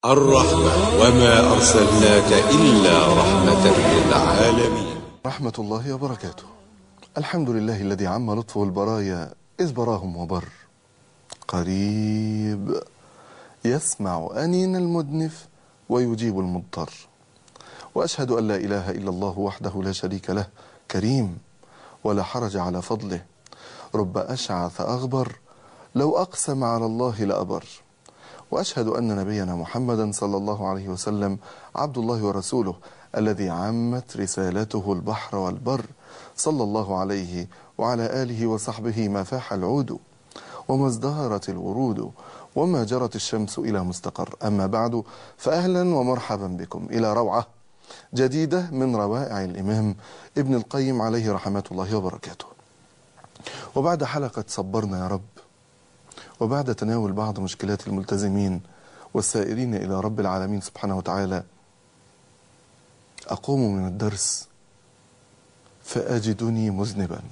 الرحمة وما أرسلناك إلا رحمة للعالمين رحمة الله وبركاته الحمد لله الذي عم لطفه البرايا إذ براهم وبر قريب يسمع أنين المدنف ويجيب المضطر وأشهد أن لا إله إلا الله وحده لا شريك له كريم ولا حرج على فضله رب أشعث أغبر لو أقسم على الله لأبر وأشهد أن نبينا محمدا صلى الله عليه وسلم عبد الله ورسوله الذي عمت رسالته البحر والبر صلى الله عليه وعلى آله وصحبه ما فاح العود وما ازدهرت الورود وما جرت الشمس إلى مستقر أما بعد فأهلا ومرحبا بكم إلى روعة جديدة من روائع الإمام ابن القيم عليه رحمة الله وبركاته وبعد حلقة صبرنا يا رب وبعد تناول بعض مشكلات الملتزمين والسائرين إلى رب العالمين سبحانه وتعالى أقوم من الدرس فأجدني مذنبا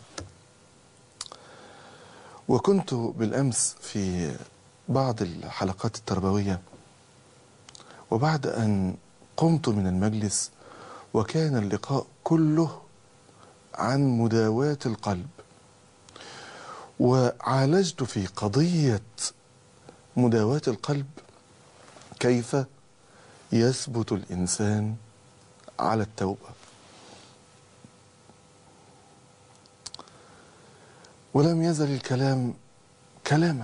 وكنت بالأمس في بعض الحلقات التربوية وبعد أن قمت من المجلس وكان اللقاء كله عن مداواة القلب وعالجت في قضية مداواة القلب كيف يثبت الإنسان على التوبة ولم يزل الكلام كلاما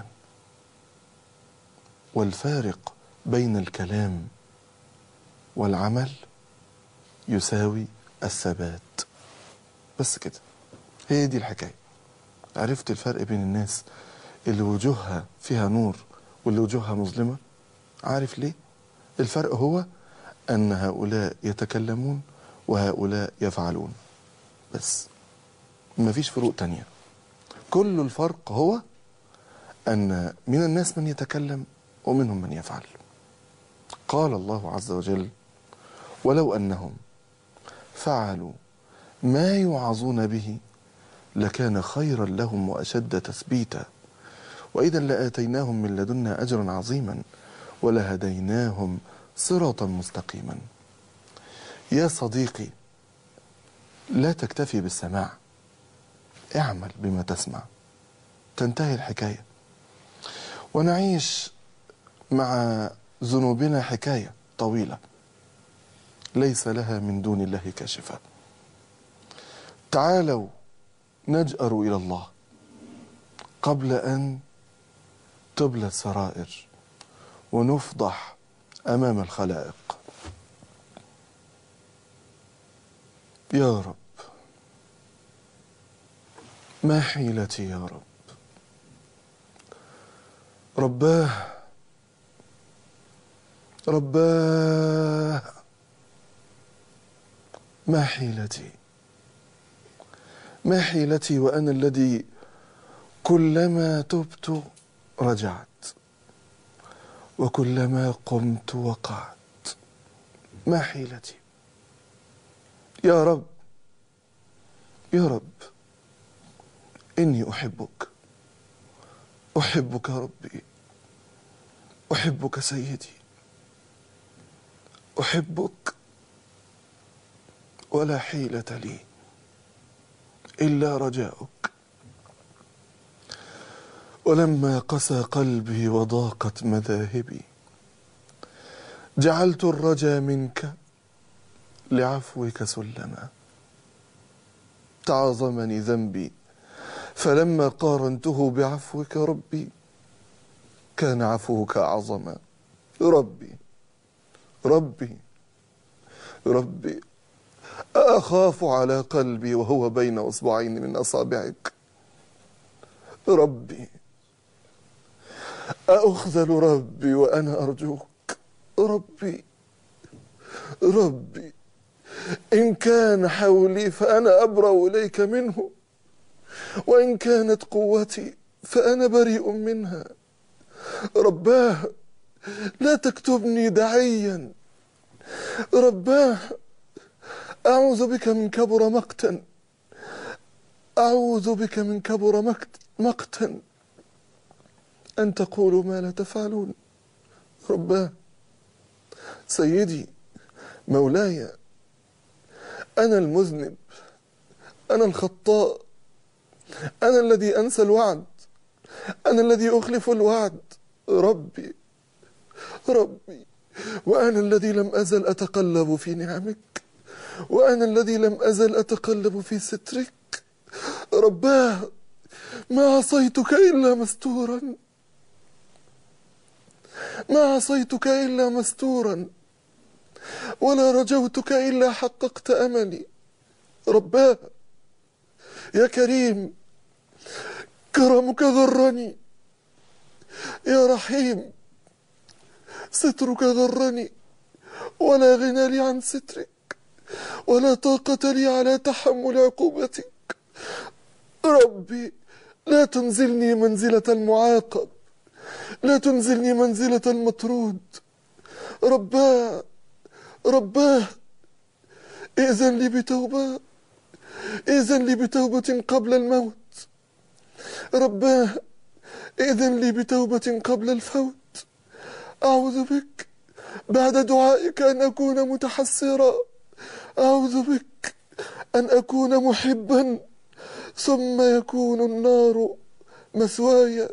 والفارق بين الكلام والعمل يساوي الثبات بس كده هي دي الحكايه عرفت الفرق بين الناس اللي وجوهها فيها نور واللي وجوهها مظلمة عارف ليه الفرق هو أن هؤلاء يتكلمون وهؤلاء يفعلون بس ما فيش فروق تانية كل الفرق هو أن من الناس من يتكلم ومنهم من يفعل قال الله عز وجل ولو أنهم فعلوا ما يوعظون به لكان خيرا لهم واشد تثبيتا واذا لاتيناهم من لدنا اجرا عظيما ولهديناهم صراطا مستقيما يا صديقي لا تكتفي بالسماع اعمل بما تسمع تنتهي الحكايه ونعيش مع ذنوبنا حكايه طويله ليس لها من دون الله كاشفه تعالوا نجأر إلى الله قبل أن تبلى السرائر ونفضح أمام الخلائق يا رب ما حيلتي يا رب رباه رباه ما حيلتي ما حيلتي وأنا الذي كلما تبت رجعت وكلما قمت وقعت ما حيلتي يا رب يا رب إني أحبك أحبك ربي أحبك سيدي أحبك ولا حيلة لي إلا رجاؤك ولما قسى قلبي وضاقت مذاهبي جعلت الرجا منك لعفوك سلما تعظمني ذنبي فلما قارنته بعفوك ربي كان عفوك أعظما ربي ربي ربي أخاف على قلبي وهو بين أصبعين من أصابعك ربي أأخذل ربي وأنا أرجوك ربي ربي إن كان حولي فأنا أبرأ إليك منه وإن كانت قوتي فأنا بريء منها رباه لا تكتبني دعيا رباه أعوذ بك من كبر مقتا أعوذ بك من كبر مقت مقتا أن تقولوا ما لا تفعلون رباه سيدي مولاي أنا المذنب أنا الخطاء أنا الذي أنسى الوعد أنا الذي أخلف الوعد ربي ربي وأنا الذي لم أزل أتقلب في نعمك وأنا الذي لم أزل أتقلب في سترك رباه ما عصيتك إلا مستورا ما عصيتك إلا مستورا ولا رجوتك إلا حققت أملي رباه يا كريم كرمك غرني يا رحيم سترك غرني ولا غنى لي عن سترك ولا طاقة لي على تحمل عقوبتك ربي لا تنزلني منزلة المعاقب لا تنزلني منزلة المطرود رباه رباه ائذن لي بتوبة ائذن لي بتوبة قبل الموت رباه ائذن لي بتوبة قبل الفوت أعوذ بك بعد دعائك أن أكون متحسرا أعوذ بك أن أكون محبا ثم يكون النار مثواي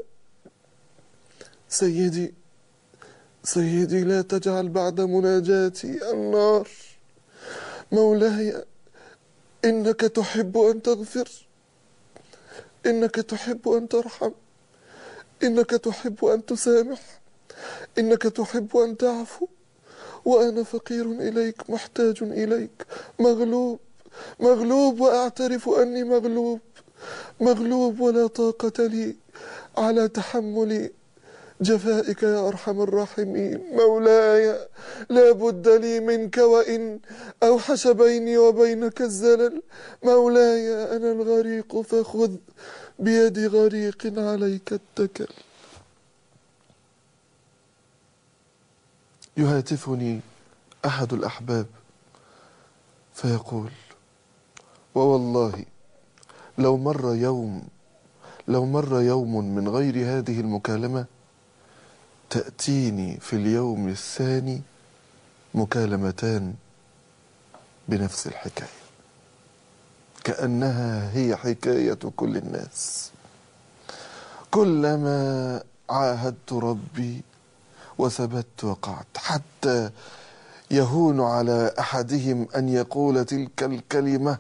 سيدي سيدي لا تجعل بعد مناجاتي النار مولاي إنك تحب أن تغفر إنك تحب أن ترحم إنك تحب أن تسامح إنك تحب أن تعفو وأنا فقير إليك محتاج إليك مغلوب مغلوب وأعترف أني مغلوب مغلوب ولا طاقة لي على تحمل جفائك يا أرحم الراحمين مولاي لا بد لي منك وإن أوحش بيني وبينك الزلل مولاي أنا الغريق فخذ بيد غريق عليك اتكل يهاتفني أحد الأحباب فيقول ووالله لو مر يوم لو مر يوم من غير هذه المكالمة تأتيني في اليوم الثاني مكالمتان بنفس الحكاية كأنها هي حكاية كل الناس كلما عاهدت ربي وثبت وقعت حتى يهون على احدهم ان يقول تلك الكلمه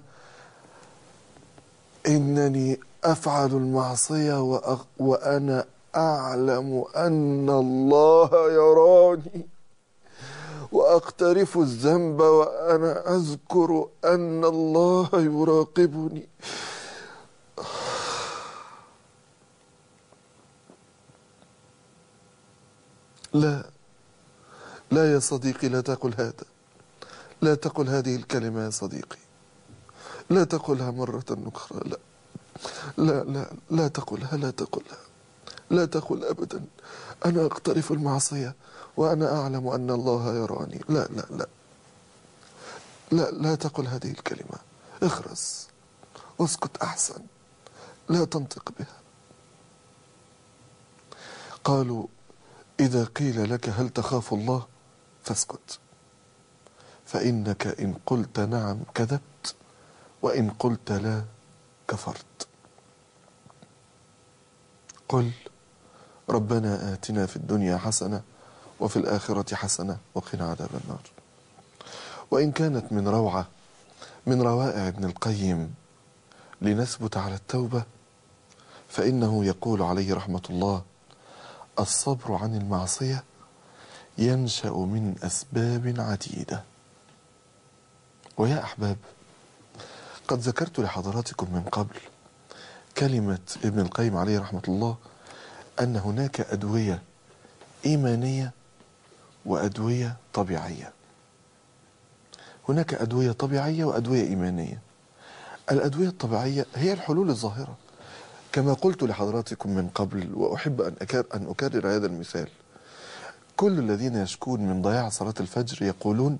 انني افعل المعصيه وأ- وانا اعلم ان الله يراني واقترف الذنب وانا اذكر ان الله يراقبني لا لا يا صديقي لا تقل هذا لا تقل هذه الكلمة يا صديقي لا تقلها مرة أخرى لا لا لا لا تقلها لا تقلها لا تقل أبدا أنا أقترف المعصية وأنا أعلم أن الله يراني لا لا لا لا لا تقل هذه الكلمة اخرس واسكت أحسن لا تنطق بها قالوا إذا قيل لك هل تخاف الله فاسكت فإنك إن قلت نعم كذبت وإن قلت لا كفرت قل ربنا آتنا في الدنيا حسنة وفي الآخرة حسنة وقنا عذاب النار وإن كانت من روعة من روائع ابن القيم لنثبت على التوبة فإنه يقول عليه رحمة الله الصبر عن المعصية ينشأ من أسباب عديدة ويا أحباب قد ذكرت لحضراتكم من قبل كلمة ابن القيم عليه رحمة الله أن هناك أدوية إيمانية وأدوية طبيعية هناك أدوية طبيعية وأدوية إيمانية الأدوية الطبيعية هي الحلول الظاهرة كما قلت لحضراتكم من قبل وأحب أن أكرر, أن أكرر هذا المثال كل الذين يشكون من ضياع صلاة الفجر يقولون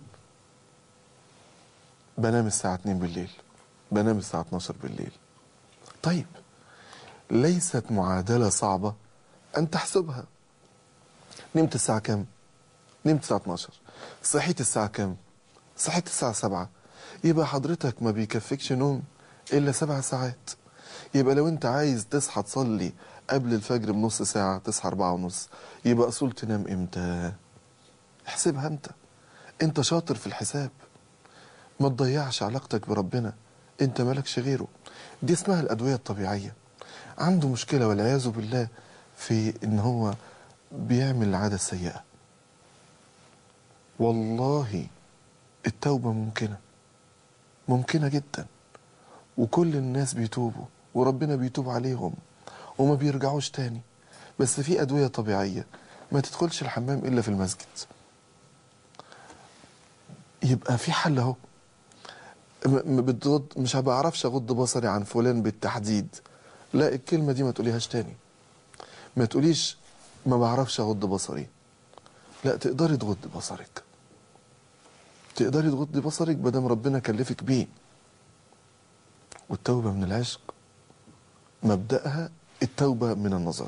بنام الساعة 2 بالليل بنام الساعة 12 بالليل طيب ليست معادلة صعبة أن تحسبها نمت الساعة كم؟ نمت الساعة 12 صحيت الساعة كام صحيت الساعة سبعة يبقى حضرتك ما بيكفيكش نوم إلا سبع ساعات يبقى لو أنت عايز تصحى تصلي قبل الفجر بنص ساعة تصحى أربعة ونص يبقى أصول تنام إمتى احسبها أنت أنت شاطر في الحساب ما تضيعش علاقتك بربنا أنت مالكش غيره دي اسمها الأدوية الطبيعية عنده مشكلة والعياذ بالله في إن هو بيعمل العادة السيئة والله التوبة ممكنة ممكنة جدا وكل الناس بيتوبوا وربنا بيتوب عليهم وما بيرجعوش تاني بس في أدوية طبيعية ما تدخلش الحمام إلا في المسجد يبقى في حل أهو م- م- بتغض مش بعرفش أغض بصري عن فلان بالتحديد لا الكلمة دي ما تقوليهاش تاني ما تقوليش ما بعرفش أغض بصري لا تقدري تغض بصرك تقدري تغضي بصرك بدل ربنا كلفك بيه والتوبة من العشق مبدأها التوبة من النظر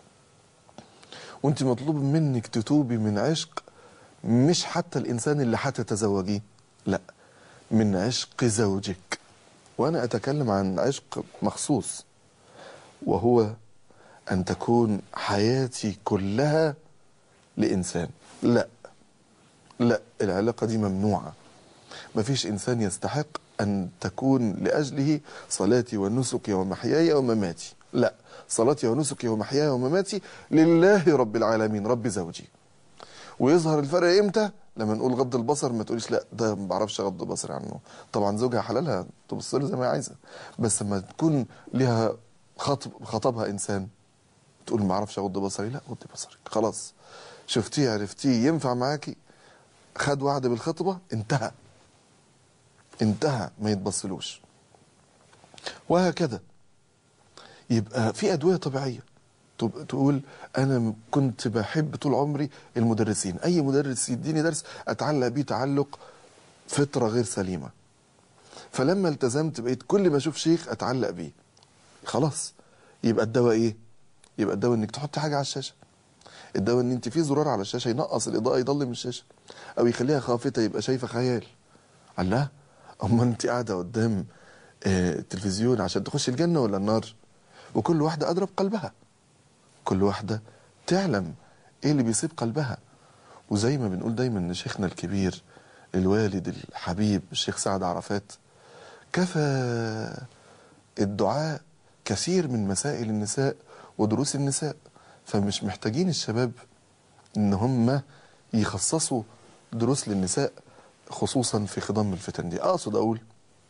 وانت مطلوب منك تتوبي من عشق مش حتى الإنسان اللي هتتزوجيه لا من عشق زوجك وأنا أتكلم عن عشق مخصوص وهو أن تكون حياتي كلها لإنسان لا لا العلاقة دي ممنوعة مفيش إنسان يستحق أن تكون لأجله صلاتي ونسكي ومحياي ومماتي لا صلاتي ونسكي ومحياي ومماتي لله رب العالمين رب زوجي ويظهر الفرق امتى لما نقول غض البصر ما تقوليش لا ده ما بعرفش اغض بصري عنه طبعا زوجها حلالها تبص له زي ما هي عايزه بس لما تكون ليها خطب خطبها انسان تقول ما اعرفش اغض بصري لا غضي بصرك خلاص شفتيه عرفتيه ينفع معاكي خد وعد بالخطبه انتهى انتهى ما يتبصلوش وهكذا يبقى في ادويه طبيعيه تب- تقول انا كنت بحب طول عمري المدرسين اي مدرس يديني درس اتعلق بيه تعلق فطره غير سليمه فلما التزمت بقيت كل ما اشوف شيخ اتعلق بيه خلاص يبقى الدواء ايه يبقى الدواء انك تحط حاجه على الشاشه الدواء ان انت في زرار على الشاشه ينقص الاضاءه يضلم الشاشه او يخليها خافته يبقى شايفه خيال الله اما انت قاعده قدام آه، التلفزيون عشان تخش الجنه ولا النار وكل واحده ادرى بقلبها كل واحده تعلم ايه اللي بيصيب قلبها وزي ما بنقول دايما ان شيخنا الكبير الوالد الحبيب الشيخ سعد عرفات كفى الدعاء كثير من مسائل النساء ودروس النساء فمش محتاجين الشباب ان هم يخصصوا دروس للنساء خصوصا في خضم الفتن دي اقصد اقول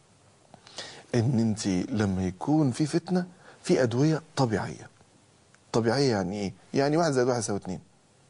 ان انت لما يكون في فتنه في ادويه طبيعيه طبيعيه يعني ايه يعني واحد زائد واحد يساوي اتنين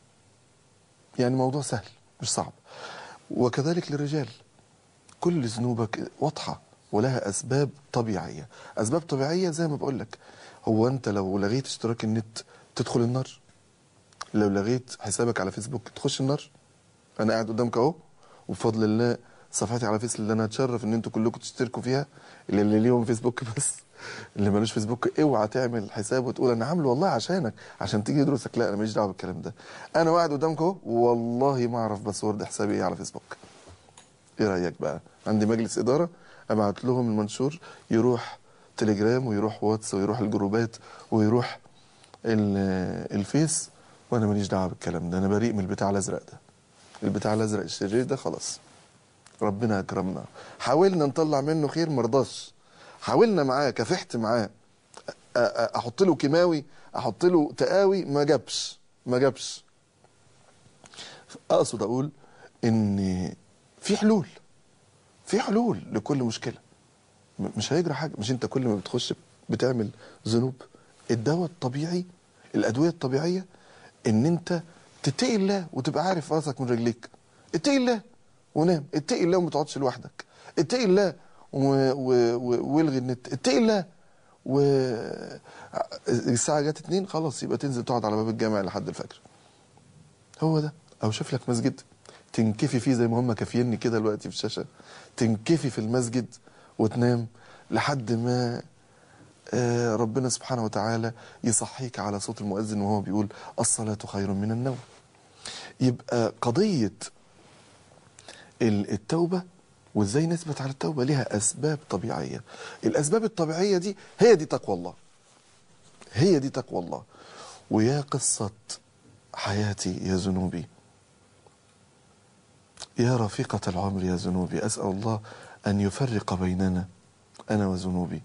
يعني موضوع سهل مش صعب وكذلك للرجال كل ذنوبك واضحه ولها اسباب طبيعيه اسباب طبيعيه زي ما بقول لك هو انت لو لغيت اشتراك النت تدخل النار لو لغيت حسابك على فيسبوك تخش النار انا قاعد قدامك اهو وبفضل الله صفحتي على فيس اللي انا اتشرف ان انتوا كلكم تشتركوا فيها اللي, اللي ليهم فيسبوك بس اللي ملوش فيسبوك اوعى تعمل حساب وتقول انا عامله والله عشانك عشان تيجي دروسك لا انا ماليش دعوه بالكلام ده انا قاعد قدامك اهو والله ما اعرف باسورد حسابي ايه على فيسبوك ايه رايك بقى عندي مجلس اداره ابعت لهم المنشور يروح تليجرام ويروح واتس ويروح الجروبات ويروح ال- الفيس وانا ماليش دعوه بالكلام ده انا بريء من البتاع الازرق ده البتاع الازرق الشرير ده خلاص ربنا اكرمنا حاولنا نطلع منه خير مرضاش حاولنا معاه كافحت معاه أ- أ- احط له كيماوي احط له تقاوي ما جابش ما جابش اقصد اقول ان في حلول في حلول لكل مشكله م- مش هيجرى حاجه مش انت كل ما بتخش بتعمل ذنوب الدواء الطبيعي الادويه الطبيعيه ان انت تتقي الله وتبقى عارف راسك من رجليك اتقي الله ونام اتقي الله وما تقعدش لوحدك اتقي الله و... و... و... والغي النت اتقي الله و الساعه جت اتنين خلاص يبقى تنزل تقعد على باب الجامع لحد الفجر هو ده او شوف لك مسجد تنكفي فيه زي ما هم كافيني كده دلوقتي في الشاشه تنكفي في المسجد وتنام لحد ما آه، ربنا سبحانه وتعالى يصحيك على صوت المؤذن وهو بيقول الصلاة خير من النوم يبقى قضية ال- التوبة وازاي نثبت على التوبة لها أسباب طبيعية الأسباب الطبيعية دي هي دي تقوى الله هي دي تقوى الله ويا قصة حياتي يا ذنوبي يا رفيقة العمر يا ذنوبي أسأل الله أن يفرق بيننا أنا وذنوبي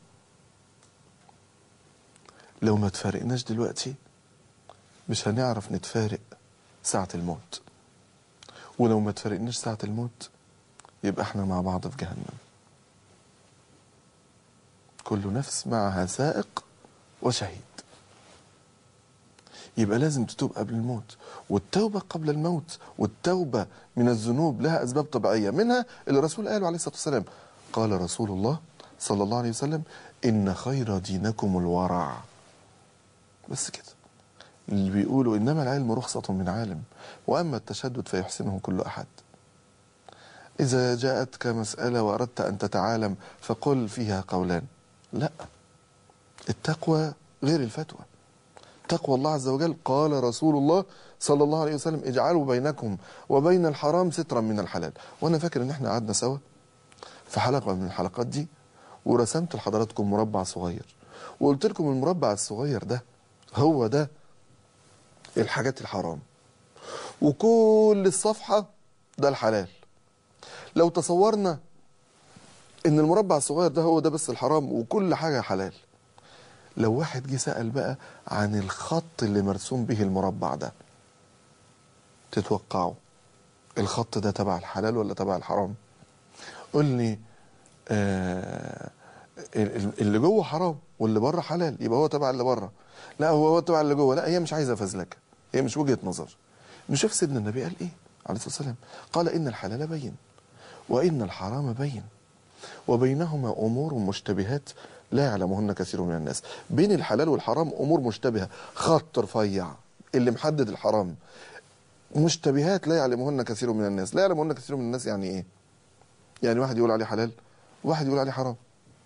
لو ما تفارقناش دلوقتي مش هنعرف نتفارق ساعة الموت ولو ما تفارقناش ساعة الموت يبقى احنا مع بعض في جهنم كل نفس معها سائق وشهيد يبقى لازم تتوب قبل الموت والتوبة قبل الموت والتوبة من الذنوب لها أسباب طبيعية منها اللي الرسول قاله عليه الصلاة والسلام قال رسول الله صلى الله عليه وسلم إن خير دينكم الورع بس كده اللي بيقولوا إنما العلم رخصة من عالم وأما التشدد فيحسنه كل أحد إذا جاءتك مسألة وأردت أن تتعالم فقل فيها قولان لا التقوى غير الفتوى تقوى الله عز وجل قال رسول الله صلى الله عليه وسلم اجعلوا بينكم وبين الحرام سترا من الحلال وانا فاكر ان احنا قعدنا سوا في حلقه من الحلقات دي ورسمت لحضراتكم مربع صغير وقلت لكم المربع الصغير ده هو ده الحاجات الحرام وكل الصفحه ده الحلال لو تصورنا ان المربع الصغير ده هو ده بس الحرام وكل حاجه حلال لو واحد جه سأل بقى عن الخط اللي مرسوم به المربع ده تتوقعوا الخط ده تبع الحلال ولا تبع الحرام قول لي آه ال- اللي جوه حرام واللي بره حلال يبقى هو تبع اللي بره لا هو هو تبع اللي جوه لا هي مش عايزه فزلكه هي مش وجهه نظر نشوف سيدنا النبي قال ايه عليه الصلاه والسلام قال ان الحلال بين وان الحرام بين وبينهما امور مشتبهات لا يعلمهن كثير من الناس بين الحلال والحرام امور مشتبهه خط رفيع اللي محدد الحرام مشتبهات لا يعلمهن كثير من الناس لا يعلمهن كثير من الناس يعني ايه يعني واحد يقول عليه حلال وواحد يقول عليه حرام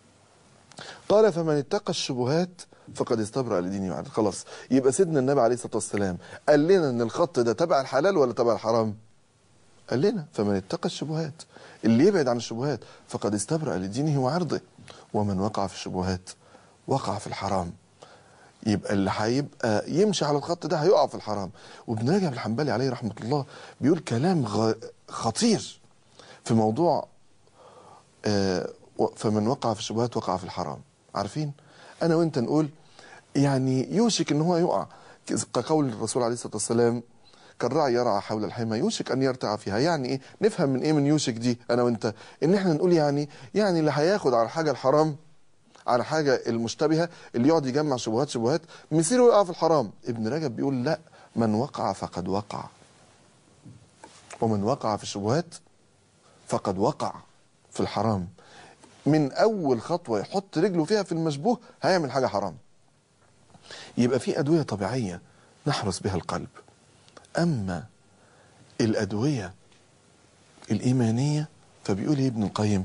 قال فمن اتقى الشبهات فقد استبرأ لدينه وعرضه خلاص يبقى سيدنا النبي عليه الصلاة والسلام قال لنا ان الخط ده تبع الحلال ولا تبع الحرام قال لنا فمن اتقى الشبهات اللي يبعد عن الشبهات فقد استبرأ لدينه وعرضه ومن وقع في الشبهات وقع في الحرام يبقى اللي هيبقى يمشي على الخط ده هيقع في الحرام وابن رجب الحنبلي عليه رحمة الله بيقول كلام غ- خطير في موضوع آه، و- فمن وقع في الشبهات وقع في الحرام عارفين انا وانت نقول يعني يوشك ان هو يقع كقول الرسول عليه الصلاه والسلام كالراعي يرعى حول الحمى يوشك ان يرتع فيها يعني ايه نفهم من ايه من يوشك دي انا وانت ان احنا نقول يعني يعني اللي هياخد على الحاجه الحرام على حاجه المشتبهه اللي يقعد يجمع شبهات شبهات مصيره يقع في الحرام ابن رجب بيقول لا من وقع فقد وقع ومن وقع في الشبهات فقد وقع في الحرام من اول خطوه يحط رجله فيها في المشبوه هيعمل حاجه حرام يبقى في ادويه طبيعيه نحرس بها القلب اما الادويه الايمانيه فبيقول إيه ابن القيم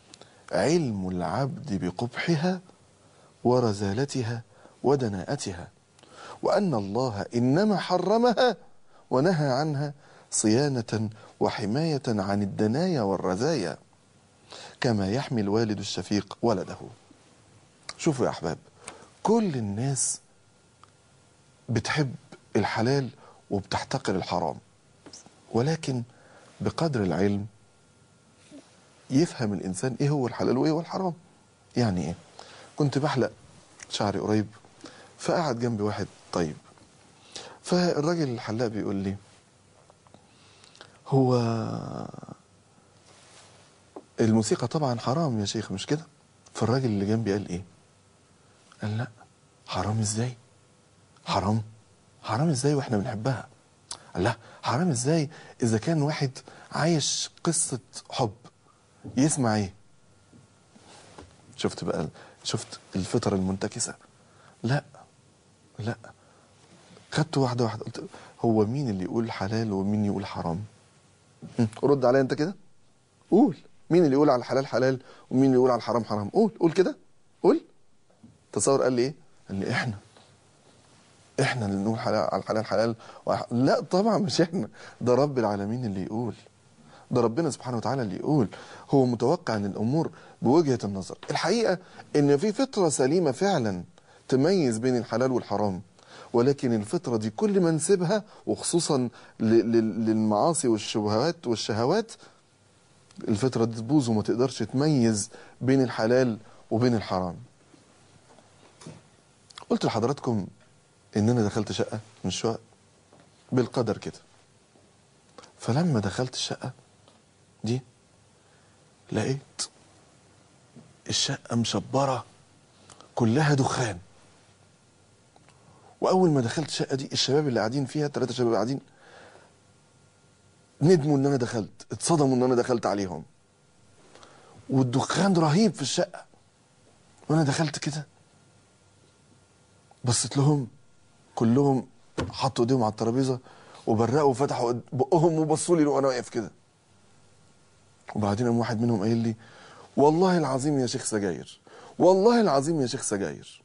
علم العبد بقبحها ورزالتها ودناءتها وان الله انما حرمها ونهى عنها صيانه وحمايه عن الدنايا والرزايا كما يحمي الوالد الشفيق ولده شوفوا يا احباب كل الناس بتحب الحلال وبتحتقر الحرام ولكن بقدر العلم يفهم الانسان ايه هو الحلال وايه هو الحرام يعني ايه كنت بحلق شعري قريب فقعد جنبي واحد طيب فالراجل الحلاق بيقول لي هو الموسيقى طبعا حرام يا شيخ مش كده فالراجل اللي جنبي قال ايه قال لا حرام ازاي حرام حرام ازاي واحنا بنحبها قال لا حرام ازاي اذا كان واحد عايش قصة حب يسمع ايه شفت بقى شفت الفطر المنتكسة لا لا خدت واحدة واحدة قلت هو مين اللي يقول حلال ومين يقول حرام م، رد عليا انت كده قول مين اللي يقول على الحلال حلال ومين اللي يقول على الحرام حرام قول قول كده قول تصور قال لي ايه قال لي احنا احنا اللي نقول حلال على الحلال حلال وح- لا طبعا مش احنا ده رب العالمين اللي يقول ده ربنا سبحانه وتعالى اللي يقول هو متوقع ان الامور بوجهه النظر الحقيقه ان في فطره سليمه فعلا تميز بين الحلال والحرام ولكن الفطره دي كل ما نسيبها وخصوصا ل- لل- للمعاصي والشبهات والشهوات الفطره دي تبوظ وما تقدرش تميز بين الحلال وبين الحرام قلت لحضراتكم ان انا دخلت شقه من الشقق بالقدر كده فلما دخلت الشقه دي لقيت الشقه مشبره كلها دخان واول ما دخلت الشقه دي الشباب اللي قاعدين فيها ثلاثه شباب قاعدين ندموا ان انا دخلت اتصدموا ان انا دخلت عليهم والدخان رهيب في الشقه وانا دخلت كده بصيت لهم كلهم حطوا ايديهم على الترابيزه وبرقوا وفتحوا بقهم وبصوا لي وانا واقف كده وبعدين قام واحد منهم قايل لي والله العظيم يا شيخ سجاير والله العظيم يا شيخ سجاير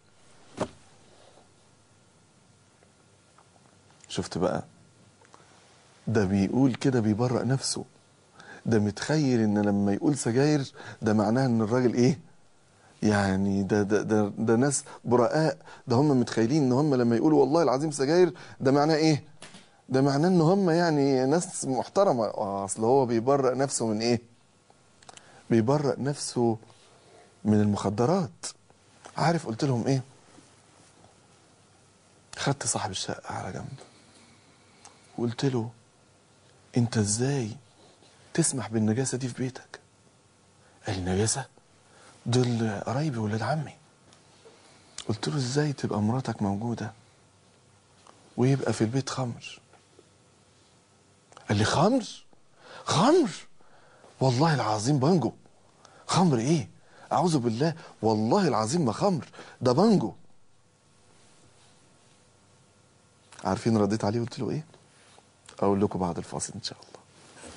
شفت بقى ده بيقول كده بيبرأ نفسه ده متخيل ان لما يقول سجاير ده معناه ان الراجل ايه يعني ده ده ده, ده ناس براء ده هم متخيلين ان هم لما يقولوا والله العظيم سجاير ده معناه ايه ده معناه ان هم يعني ناس محترمه آه، اصل هو بيبرأ نفسه من ايه بيبرأ نفسه من المخدرات عارف قلت لهم ايه خدت صاحب الشقه على جنب وقلت له انت ازاي تسمح بالنجاسه دي في بيتك قال لي نجاسه دول قرايبي ولاد عمي قلت له ازاي تبقى مراتك موجوده ويبقى في البيت خمر قال لي خمر خمر والله العظيم بانجو خمر ايه اعوذ بالله والله العظيم ما خمر ده بانجو عارفين رديت عليه قلت له ايه اقول لكم بعد الفاصل ان شاء الله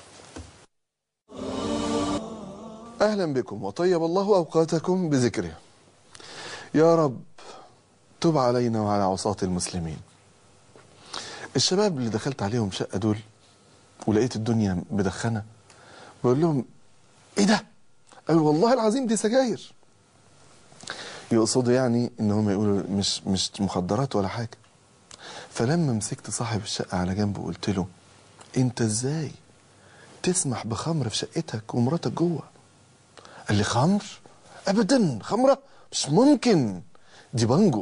اهلا بكم وطيب الله اوقاتكم بذكره يا رب تب علينا وعلى عصاة المسلمين الشباب اللي دخلت عليهم شقة دول ولقيت الدنيا مدخنة بقول لهم ايه ده قالوا والله العظيم دي سجاير يقصدوا يعني ان هم يقولوا مش مش مخدرات ولا حاجة فلما مسكت صاحب الشقة على جنب وقلت له انت ازاي تسمح بخمر في شقتك ومراتك جوه قال لي خمر ابدا خمره مش ممكن دي بانجو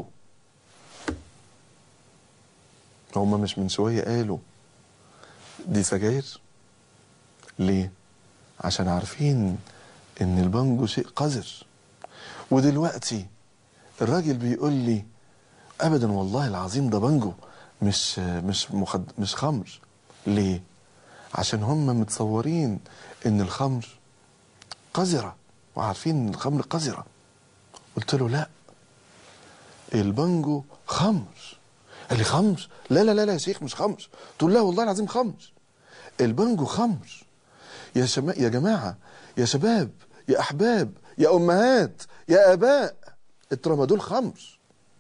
هما مش من شويه قالوا دي سجاير ليه عشان عارفين ان البانجو شيء قذر ودلوقتي الراجل بيقول لي ابدا والله العظيم ده بانجو مش مش مخد مش خمر ليه عشان هم متصورين ان الخمر قذرة وعارفين ان الخمر قذرة قلت له لا البانجو خمر قال لي خمر لا لا لا لا يا شيخ مش خمر تقول لا والله العظيم خمر البانجو خمر يا شما يا جماعة يا شباب يا أحباب يا أمهات يا آباء الترامادول خمر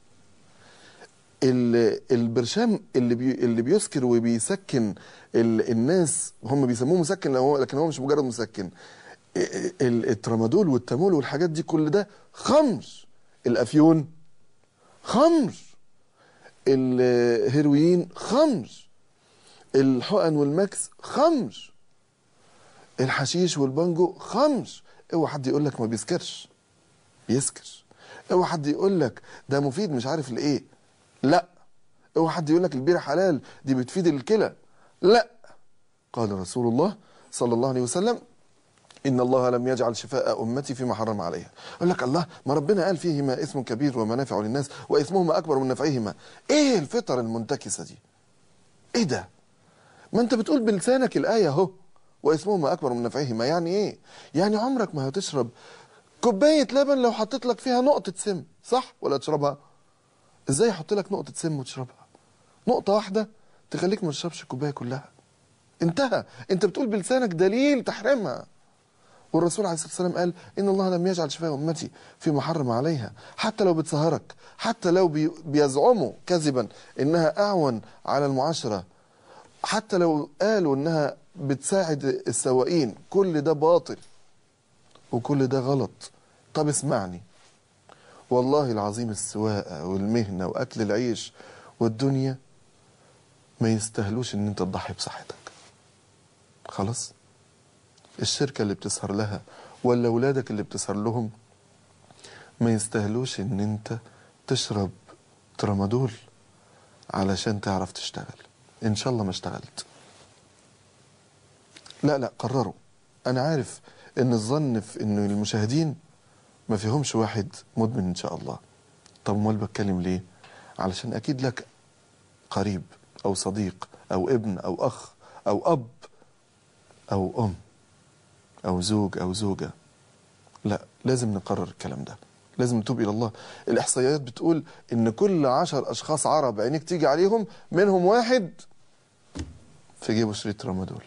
ال- البرشام اللي بي اللي بيسكر وبيسكن ال- الناس هم بيسموه مسكن لو هو لكن هو مش مجرد مسكن ال- ال- الترامادول والتامول والحاجات دي كل ده خمر الافيون خمر الهيروين خمر الحقن والماكس خمر الحشيش والبانجو خمر اوعى حد يقول لك ما بيسكرش بيسكر اوعى حد يقول لك ده مفيد مش عارف لايه لا اوعى حد يقول لك البيره حلال دي بتفيد الكلى لا قال رسول الله صلى الله عليه وسلم ان الله لم يجعل شفاء امتي فيما حرم عليها يقول لك الله ما ربنا قال فيهما اسم كبير ومنافع للناس واثمهما اكبر من نفعهما ايه الفطر المنتكسه دي ايه ده ما انت بتقول بلسانك الايه اهو واسمهما اكبر من نفعهما يعني ايه يعني عمرك ما هتشرب كوبايه لبن لو حطيت لك فيها نقطه سم صح ولا تشربها ازاي احط لك نقطه سم وتشربها نقطه واحده تخليك ما تشربش الكوبايه كلها انتهى انت بتقول بلسانك دليل تحريمها والرسول عليه الصلاه والسلام قال ان الله لم يجعل شفاء امتي في محرم عليها حتى لو بتسهرك حتى لو بي بيزعموا كذبا انها اعون على المعاشره حتى لو قالوا انها بتساعد السواقين كل ده باطل وكل ده غلط طب اسمعني والله العظيم السواقة والمهنة وأكل العيش والدنيا ما يستاهلوش ان انت تضحي بصحتك خلاص الشركة اللي بتسهر لها ولا ولادك اللي بتسهر لهم ما يستاهلوش ان انت تشرب ترامادول علشان تعرف تشتغل ان شاء الله ما اشتغلت لا لا قرروا انا عارف ان الظن في ان المشاهدين ما فيهمش واحد مدمن ان شاء الله طب امال بتكلم ليه علشان اكيد لك قريب او صديق او ابن او اخ او اب او ام او زوج او زوجه لا لازم نقرر الكلام ده لازم نتوب الى الله الاحصائيات بتقول ان كل عشر اشخاص عرب عينيك تيجي عليهم منهم واحد في جيبه شريط رمادول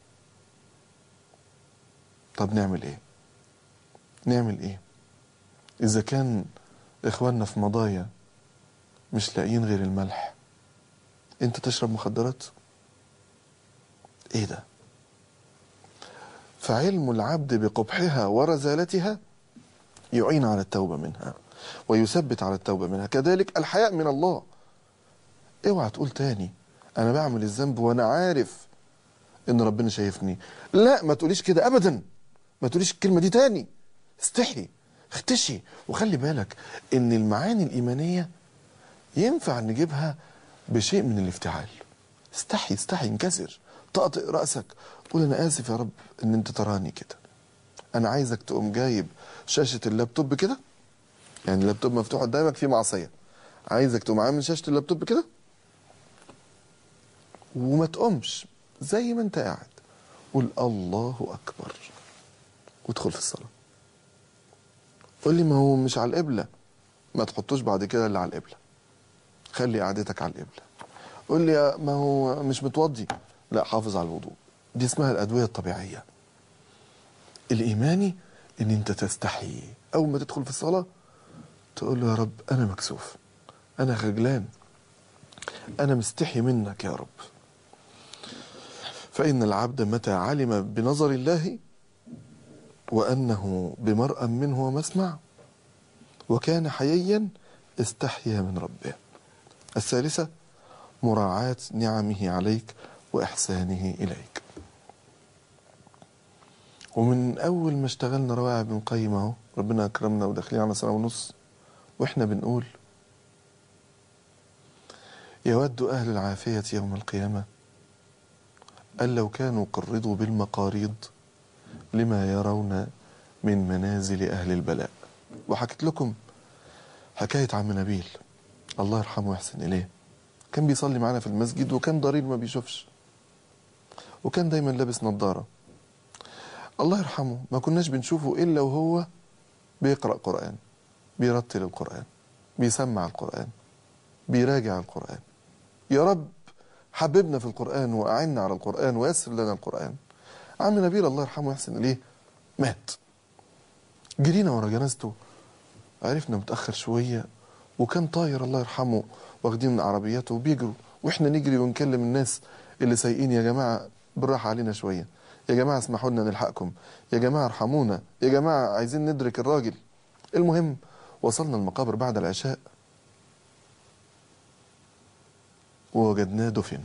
طب نعمل ايه نعمل ايه اذا كان اخواننا في مضايا مش لاقيين غير الملح انت تشرب مخدرات ايه ده فعلم العبد بقبحها ورزالتها يعين على التوبة منها ويثبت على التوبة منها كذلك الحياء من الله اوعى تقول تاني انا بعمل الذنب وانا عارف ان ربنا شايفني لا ما تقوليش كده ابدا ما تقوليش الكلمة دي تاني استحي اختشي وخلي بالك ان المعاني الايمانية ينفع نجيبها بشيء من الافتعال استحي استحي انكسر طقطق رأسك قول انا اسف يا رب ان انت تراني كده انا عايزك تقوم جايب شاشة اللابتوب كده يعني اللابتوب مفتوح قدامك فيه معصية عايزك تقوم عامل شاشة اللابتوب كده وما تقومش زي ما انت قاعد قول الله اكبر وادخل في الصلاة قول لي ما هو مش على القبلة ما تحطوش بعد كده اللي على القبلة خلي قعدتك على القبلة قول لي ما هو مش متوضي لا حافظ على الوضوء دي اسمها الأدوية الطبيعية الإيماني إن أنت تستحي أول ما تدخل في الصلاة تقول له يا رب أنا مكسوف أنا خجلان أنا مستحي منك يا رب فإن العبد متى علم بنظر الله وأنه بمرأى منه ومسمع وكان حييا استحيا من ربه الثالثة مراعاة نعمه عليك وإحسانه إليك ومن أول ما اشتغلنا رواعي بن قيم أهو ربنا أكرمنا وداخلين على سنة ونص وإحنا بنقول يود أهل العافية يوم القيامة أن لو كانوا قرضوا بالمقاريض لما يرون من منازل أهل البلاء وحكيت لكم حكاية عم نبيل الله يرحمه ويحسن إليه كان بيصلي معانا في المسجد وكان ضرير ما بيشوفش وكان دايما لابس نظارة الله يرحمه ما كناش بنشوفه إلا وهو بيقرأ قرآن بيرتل القرآن بيسمع القرآن بيراجع القرآن يا رب حببنا في القرآن وأعنا على القرآن ويسر لنا القرآن عم نبيل الله يرحمه ويحسن إليه مات جرينا ورا جنازته عرفنا متأخر شوية وكان طاير الله يرحمه واخدين من عربياته وبيجروا واحنا نجري ونكلم الناس اللي سايقين يا جماعة بالراحة علينا شوية يا جماعة اسمحوا لنا نلحقكم يا جماعة ارحمونا يا جماعة عايزين ندرك الراجل المهم وصلنا المقابر بعد العشاء ووجدناه دفن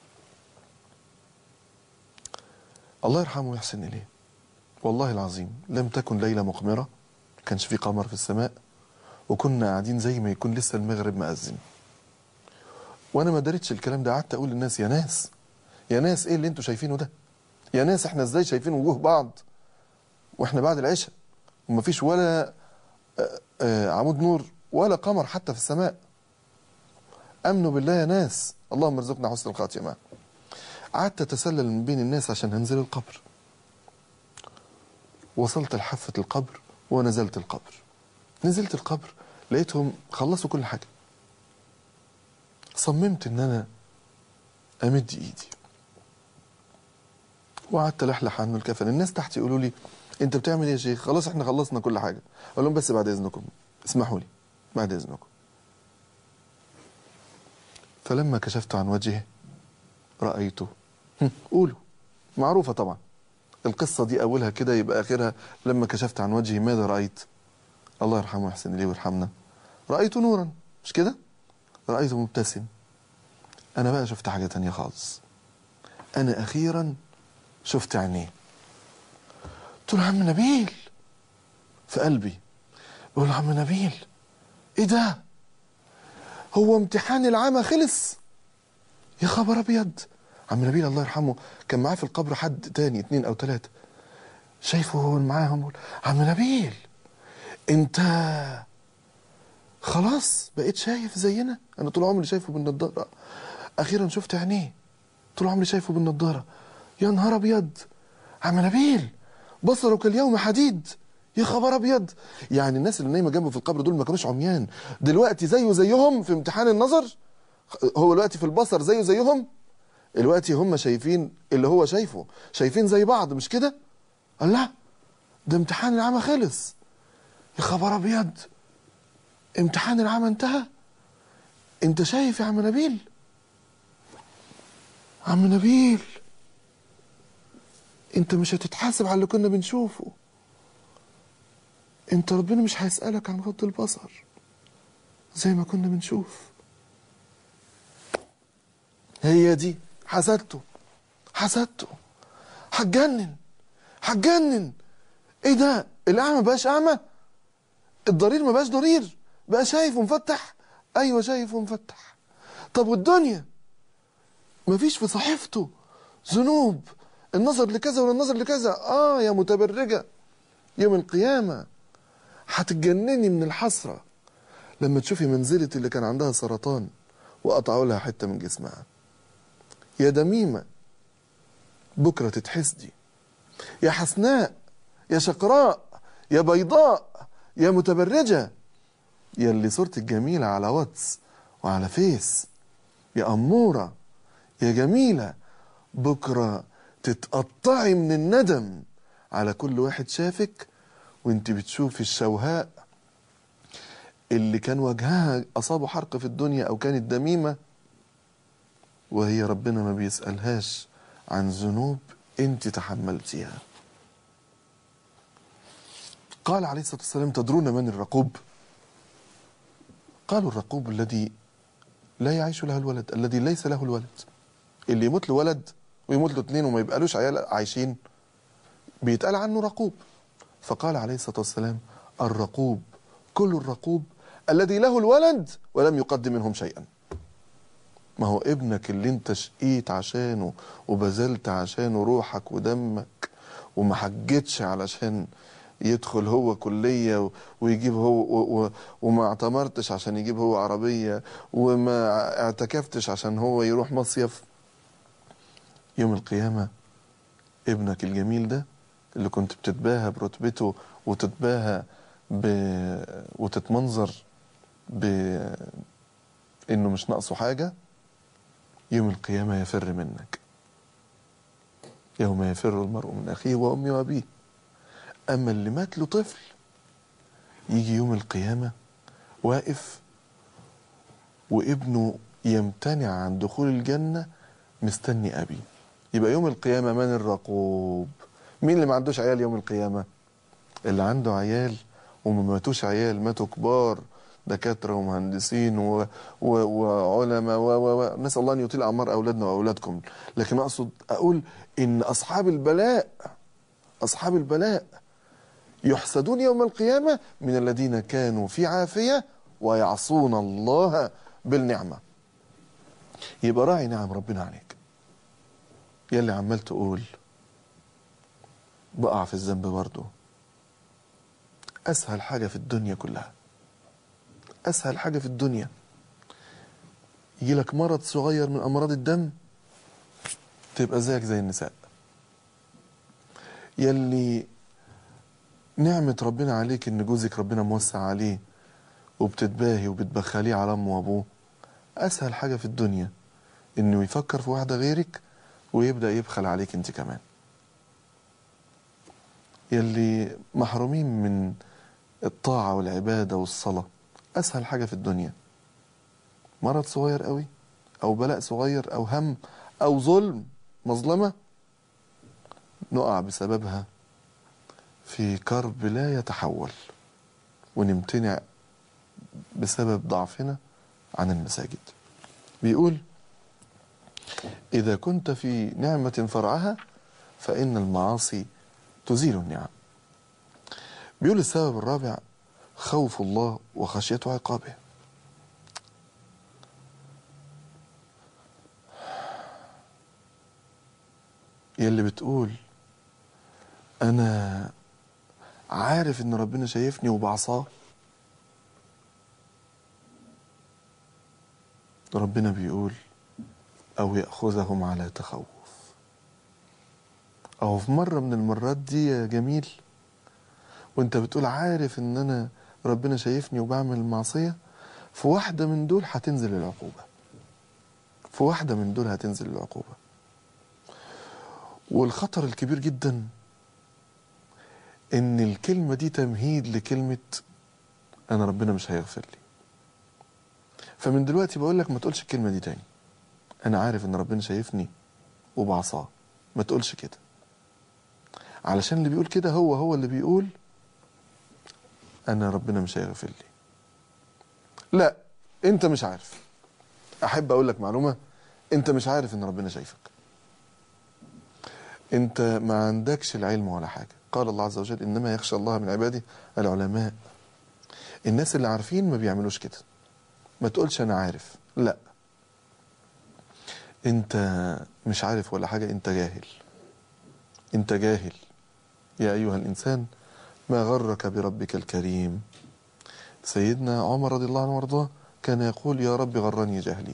الله يرحمه ويحسن إليه والله العظيم لم تكن ليلة مقمرة كانش في قمر في السماء وكنا قاعدين زي ما يكون لسه المغرب مأذن وانا ما دريتش الكلام ده قعدت اقول للناس يا ناس يا ناس ايه اللي انتوا شايفينه ده يا ناس احنا ازاي شايفين وجوه بعض واحنا بعد العشاء ومفيش ولا آه، آه، عمود نور ولا قمر حتى في السماء امنوا بالله يا ناس اللهم ارزقنا حسن الخاتمه قعدت اتسلل من بين الناس عشان هنزل القبر وصلت لحافه القبر ونزلت القبر نزلت القبر لقيتهم خلصوا كل حاجه صممت ان انا امد ايدي وقعدت الحلح عنه الكفن الناس تحت يقولوا لي انت بتعمل ايه يا شيخ خلاص احنا خلصنا كل حاجه اقول لهم بس بعد اذنكم اسمحوا لي بعد اذنكم فلما كشفت عن وجهه رايته هم، قولوا معروفة طبعا القصة دي أولها كده يبقى آخرها لما كشفت عن وجهي ماذا رأيت الله يرحمه ويحسن إليه ويرحمنا رأيت نورا مش كده رأيته مبتسم أنا بقى شفت حاجة تانية خالص أنا أخيرا شفت عينيه قلت له عم نبيل في قلبي بقول له عم نبيل ايه ده هو امتحان العامة خلص يا خبر ابيض عم نبيل الله يرحمه كان معاه في القبر حد تاني اتنين او تلاتة شايفه هو معاهم بقول، عم نبيل انت خلاص بقيت شايف زينا انا طول عمري شايفه بالنضاره اخيرا شفت عينيه طول عمري شايفه بالنضاره يا نهار ابيض عم نبيل بصرك اليوم حديد يا خبر ابيض يعني الناس اللي نايمه جنبه في القبر دول ما كانوش عميان دلوقتي زيه زيهم في امتحان النظر هو دلوقتي في البصر زيه زيهم دلوقتي هم شايفين اللي هو شايفه شايفين زي بعض مش كده قال لا ده امتحان العمى خلص يا خبر ابيض امتحان العمى انتهى انت شايف يا عم نبيل عم نبيل انت مش هتتحاسب على اللي كنا بنشوفه انت ربنا مش هيسألك عن غض البصر زي ما كنا بنشوف هي دي حسدته حسدته هتجنن هتجنن ايه ده الاعمى ما بقاش اعمى الضرير ما بقاش ضرير بقى شايف ومفتح ايوه شايف ومفتح طب والدنيا مفيش في صحيفته ذنوب النظر لكذا ولا النظر لكذا اه يا متبرجه يوم القيامه هتتجنني من الحسره لما تشوفي منزلة اللي كان عندها سرطان وقطعوا لها حته من جسمها يا دميمه بكره تتحسدي يا حسناء يا شقراء يا بيضاء يا متبرجه يا اللي صورتك جميله على واتس وعلى فيس يا اموره يا جميله بكره تتقطعي من الندم على كل واحد شافك وانت بتشوفي الشوهاء اللي كان وجهها اصابه حرق في الدنيا او كانت دميمه وهي ربنا ما بيسالهاش عن ذنوب انت تحملتيها قال عليه الصلاه والسلام تدرون من الرقوب قالوا الرقوب الذي لا يعيش له الولد الذي ليس له الولد اللي يموت له ولد ويموت له اتنين وما يبقالوش عيال عايشين بيتقال عنه رقوب فقال عليه الصلاة والسلام الرقوب كل الرقوب الذي له الولد ولم يقدم منهم شيئا ما هو ابنك اللي انت شقيت عشانه وبذلت عشانه روحك ودمك وما حجتش علشان يدخل هو كلية و- ويجيب هو و- و- وما اعتمرتش عشان يجيب هو عربية وما اعتكفتش عشان هو يروح مصيف يوم القيامة ابنك الجميل ده اللي كنت بتتباهى برتبته وتتباهى ب... وتتمنظر بإنه مش ناقصه حاجة يوم القيامة يفر منك يوم يفر المرء من أخيه وأمه وأبيه أما اللي مات له طفل يجي يوم القيامة واقف وابنه يمتنع عن دخول الجنة مستني أبيه يبقى يوم القيامة من الرقوب مين اللي ما عندوش عيال يوم القيامة اللي عنده عيال وما ماتوش عيال ماتوا كبار دكاترة ومهندسين و... و... وعلماء و... و... و... نسأل الله أن يطيل أعمار أولادنا وأولادكم لكن أقصد أقول إن أصحاب البلاء أصحاب البلاء يحسدون يوم القيامة من الذين كانوا في عافية ويعصون الله بالنعمة يبقى راعي نعم ربنا عليك يلي عمال تقول بقع في الذنب برضه أسهل حاجة في الدنيا كلها أسهل حاجة في الدنيا يجي لك مرض صغير من أمراض الدم تبقى زيك زي النساء يلي نعمة ربنا عليك إن جوزك ربنا موسع عليه وبتتباهي وبتبخليه على أمه وأبوه أسهل حاجة في الدنيا إنه يفكر في واحدة غيرك ويبدأ يبخل عليك أنت كمان يلي محرومين من الطاعة والعبادة والصلاة أسهل حاجة في الدنيا مرض صغير قوي أو بلاء صغير أو هم أو ظلم مظلمة نقع بسببها في كرب لا يتحول ونمتنع بسبب ضعفنا عن المساجد بيقول إذا كنت في نعمة فرعها فإن المعاصي تزيل النعم بيقول السبب الرابع خوف الله وخشية عقابه يلي بتقول أنا عارف إن ربنا شايفني وبعصاه ربنا بيقول أو يأخذهم على تخوف أو في مرة من المرات دي يا جميل وانت بتقول عارف ان انا ربنا شايفني وبعمل معصية في واحدة من دول هتنزل العقوبة في واحدة من دول هتنزل العقوبة والخطر الكبير جدا ان الكلمة دي تمهيد لكلمة انا ربنا مش هيغفر لي فمن دلوقتي بقول لك ما تقولش الكلمة دي تاني انا عارف ان ربنا شايفني وبعصاه ما تقولش كده علشان اللي بيقول كده هو هو اللي بيقول انا ربنا مش هيغفر لي لا انت مش عارف احب اقول لك معلومه انت مش عارف ان ربنا شايفك انت ما عندكش العلم ولا حاجه قال الله عز وجل انما يخشى الله من عباده العلماء الناس اللي عارفين ما بيعملوش كده ما تقولش انا عارف لا انت مش عارف ولا حاجه انت جاهل انت جاهل يا ايها الانسان ما غرك بربك الكريم سيدنا عمر رضي الله عنه وارضاه كان يقول يا رب غرني جهلي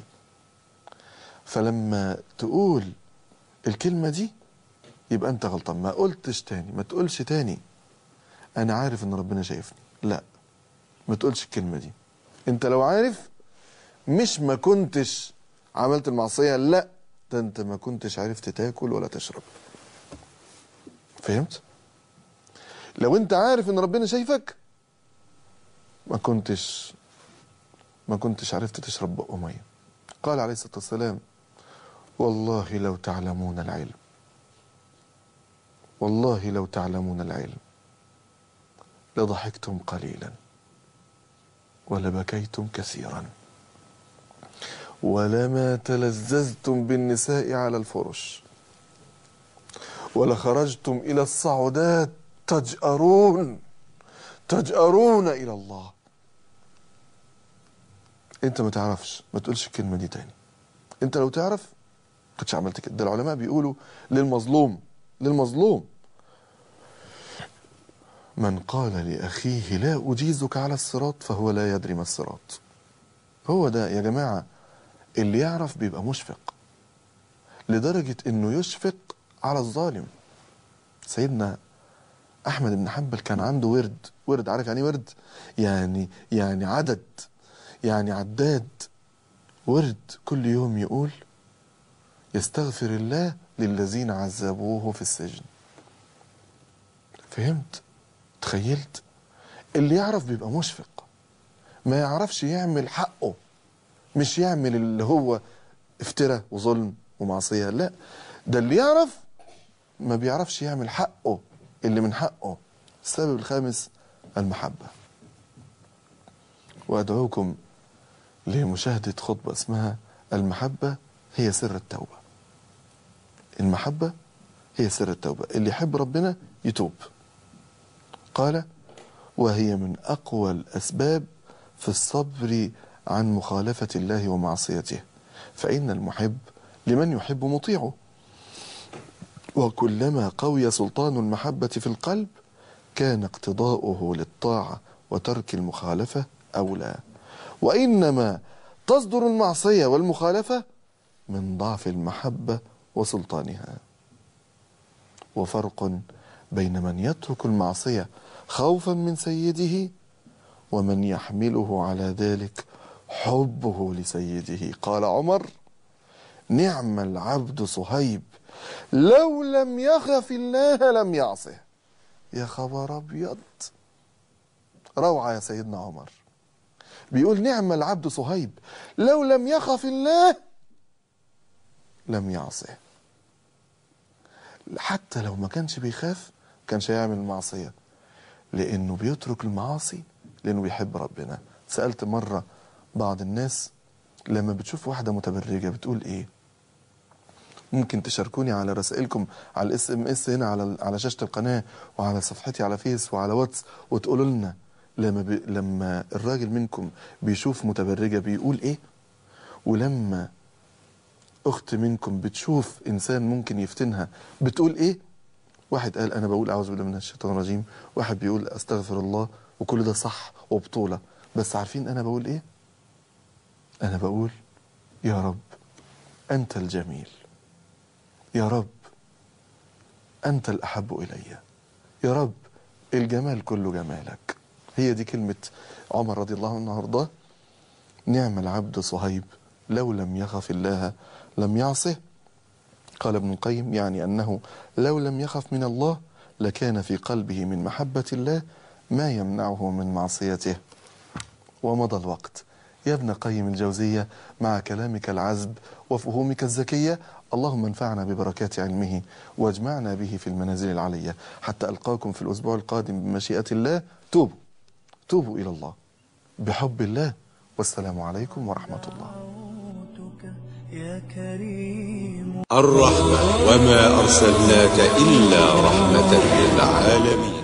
فلما تقول الكلمة دي يبقى انت غلطان ما قلتش تاني ما تقولش تاني انا عارف ان ربنا شايفني لا ما تقولش الكلمة دي انت لو عارف مش ما كنتش عملت المعصية لا ده انت ما كنتش عرفت تاكل ولا تشرب فهمت لو انت عارف ان ربنا شايفك ما كنتش ما كنتش عرفت تشرب بق ميه قال عليه الصلاه والسلام والله لو تعلمون العلم والله لو تعلمون العلم لضحكتم قليلا ولبكيتم كثيرا ولما تلذذتم بالنساء على الفرش ولخرجتم إلى الصعودات تجأرون تجأرون إلى الله أنت ما تعرفش ما تقولش الكلمة دي تاني أنت لو تعرف كنتش عملت كده ده العلماء بيقولوا للمظلوم للمظلوم من قال لأخيه لا أجيزك على الصراط فهو لا يدري ما الصراط هو ده يا جماعة اللي يعرف بيبقى مشفق لدرجة انه يشفق على الظالم سيدنا احمد بن حنبل كان عنده ورد ورد عارف يعني إيه ورد يعني يعني عدد يعني عداد ورد كل يوم يقول يستغفر الله للذين عذبوه في السجن فهمت تخيلت اللي يعرف بيبقى مشفق ما يعرفش يعمل حقه مش يعمل اللي هو افتراء وظلم ومعصية لا ده اللي يعرف ما بيعرفش يعمل حقه اللي من حقه السبب الخامس المحبة وأدعوكم لمشاهدة خطبة اسمها المحبة هي سر التوبة المحبة هي سر التوبة اللي يحب ربنا يتوب قال وهي من أقوى الأسباب في الصبر عن مخالفة الله ومعصيته فإن المحب لمن يحب مطيعه وكلما قوي سلطان المحبة في القلب كان اقتضاؤه للطاعة وترك المخالفة أولى وإنما تصدر المعصية والمخالفة من ضعف المحبة وسلطانها وفرق بين من يترك المعصية خوفا من سيده ومن يحمله على ذلك حبه لسيده قال عمر نعم العبد صهيب لو لم يخف الله لم يعصه يا خبر ابيض روعه يا سيدنا عمر بيقول نعم العبد صهيب لو لم يخف الله لم يعصه حتى لو ما كانش بيخاف كانش هيعمل المعصية لأنه بيترك المعاصي لأنه بيحب ربنا سألت مرة بعض الناس لما بتشوف واحدة متبرجة بتقول إيه ممكن تشاركوني على رسائلكم على الاس ام اس هنا على على شاشه القناه وعلى صفحتي على فيس وعلى واتس وتقولوا لنا لما بي لما الراجل منكم بيشوف متبرجه بيقول ايه ولما اخت منكم بتشوف انسان ممكن يفتنها بتقول ايه واحد قال انا بقول اعوذ بالله من الشيطان الرجيم واحد بيقول استغفر الله وكل ده صح وبطوله بس عارفين انا بقول ايه انا بقول يا رب انت الجميل يا رب أنت الأحب إلي يا رب الجمال كله جمالك هي دي كلمة عمر رضي الله عنه وارضاه نعم العبد صهيب لو لم يخف الله لم يعصه قال ابن القيم يعني أنه لو لم يخف من الله لكان في قلبه من محبة الله ما يمنعه من معصيته ومضى الوقت يا ابن قيم الجوزية مع كلامك العذب وفهومك الذكية اللهم انفعنا ببركات علمه واجمعنا به في المنازل العلية حتى ألقاكم في الأسبوع القادم بمشيئة الله توبوا توبوا إلى الله بحب الله والسلام عليكم ورحمة الله دعوتك يا كريم الرحمة وما أرسلناك إلا رحمة للعالمين